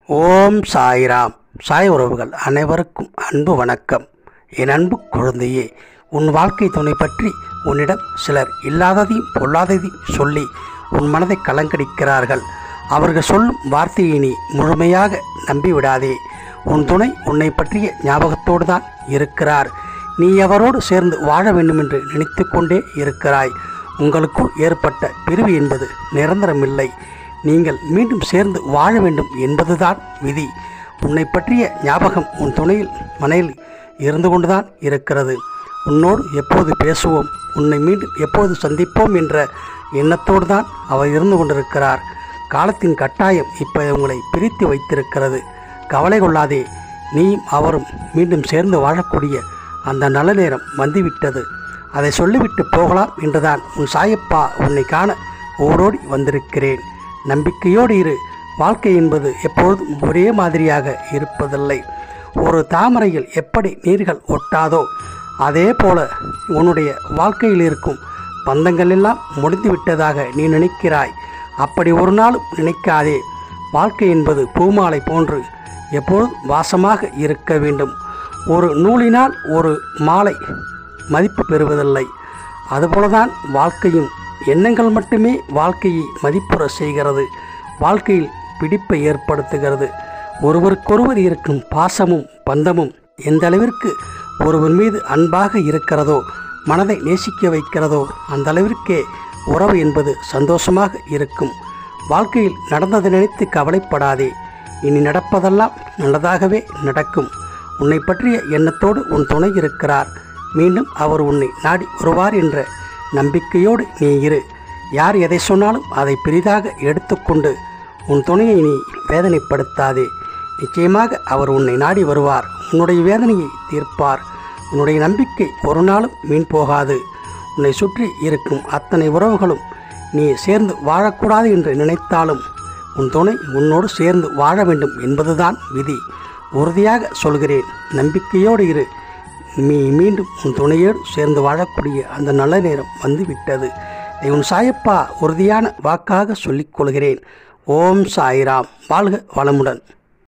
ஓம் சாய்ராம் சாய் உறவுகள் அனைவருக்கும் அன்பு வணக்கம் என் அன்பு குழந்தையே உன் வாழ்க்கை துணை பற்றி உன்னிடம் சிலர் இல்லாததையும் பொல்லாததையும் சொல்லி உன் மனதை கலங்கடிக்கிறார்கள் அவர்கள் சொல்லும் வார்த்தையை நீ முழுமையாக நம்பிவிடாதே உன் துணை உன்னை பற்றிய ஞாபகத்தோடு தான் இருக்கிறார் நீ அவரோடு சேர்ந்து வாழ வேண்டும் என்று நினைத்து கொண்டே இருக்கிறாய் உங்களுக்குள் ஏற்பட்ட பிரிவு என்பது நிரந்தரமில்லை நீங்கள் மீண்டும் சேர்ந்து வாழ வேண்டும் என்பதுதான் விதி உன்னை பற்றிய ஞாபகம் உன் துணையில் மனையில் இருந்து கொண்டுதான் இருக்கிறது உன்னோடு எப்போது பேசுவோம் உன்னை மீண்டும் எப்போது சந்திப்போம் என்ற எண்ணத்தோடு தான் அவர் இருந்து கொண்டிருக்கிறார் காலத்தின் கட்டாயம் இப்போ உங்களை பிரித்து வைத்திருக்கிறது கவலை கொள்ளாதே நீயும் அவரும் மீண்டும் சேர்ந்து வாழக்கூடிய அந்த நல்ல நேரம் வந்துவிட்டது அதை சொல்லிவிட்டு போகலாம் என்றுதான் உன் சாயப்பா உன்னை காண ஓடோடி வந்திருக்கிறேன் நம்பிக்கையோடு இரு வாழ்க்கை என்பது எப்பொழுதும் ஒரே மாதிரியாக இருப்பதில்லை ஒரு தாமரையில் எப்படி நீர்கள் ஒட்டாதோ அதே போல உன்னுடைய வாழ்க்கையில் இருக்கும் பந்தங்கள் எல்லாம் முடிந்து விட்டதாக நீ நினைக்கிறாய் அப்படி ஒரு நாளும் நினைக்காதே வாழ்க்கை என்பது பூமாலை போன்று எப்போதும் வாசமாக இருக்க வேண்டும் ஒரு நூலினால் ஒரு மாலை மதிப்பு பெறுவதில்லை அதுபோலதான் வாழ்க்கையும் எண்ணங்கள் மட்டுமே வாழ்க்கையை மதிப்புற செய்கிறது வாழ்க்கையில் பிடிப்பை ஏற்படுத்துகிறது ஒருவருக்கொருவர் இருக்கும் பாசமும் பந்தமும் எந்த அளவிற்கு ஒருவர் மீது அன்பாக இருக்கிறதோ மனதை நேசிக்க வைக்கிறதோ அந்த அளவிற்கே உறவு என்பது சந்தோஷமாக இருக்கும் வாழ்க்கையில் நடந்ததை நினைத்து கவலைப்படாதே இனி நடப்பதெல்லாம் நல்லதாகவே நடக்கும் உன்னை பற்றிய எண்ணத்தோடு உன் துணை இருக்கிறார் மீண்டும் அவர் உன்னை நாடி வருவார் என்ற நம்பிக்கையோடு நீ இரு யார் எதை சொன்னாலும் அதை பெரிதாக எடுத்துக்கொண்டு உன் துணையை நீ வேதனைப்படுத்தாதே நிச்சயமாக அவர் உன்னை நாடி வருவார் உன்னுடைய வேதனையை தீர்ப்பார் உன்னுடைய நம்பிக்கை ஒரு நாளும் வீண் போகாது உன்னை சுற்றி இருக்கும் அத்தனை உறவுகளும் நீ சேர்ந்து வாழக்கூடாது என்று நினைத்தாலும் உன் துணை உன்னோடு சேர்ந்து வாழ வேண்டும் என்பதுதான் விதி உறுதியாக சொல்கிறேன் நம்பிக்கையோடு இரு நீ மீண்டும் உன் துணையோடு சேர்ந்து வாழக்கூடிய அந்த நல்ல நேரம் வந்து விட்டது இதை உன் சாயப்பா உறுதியான வாக்காக சொல்லிக் கொள்கிறேன் ஓம் சாய்ராம் வாழ்க வளமுடன்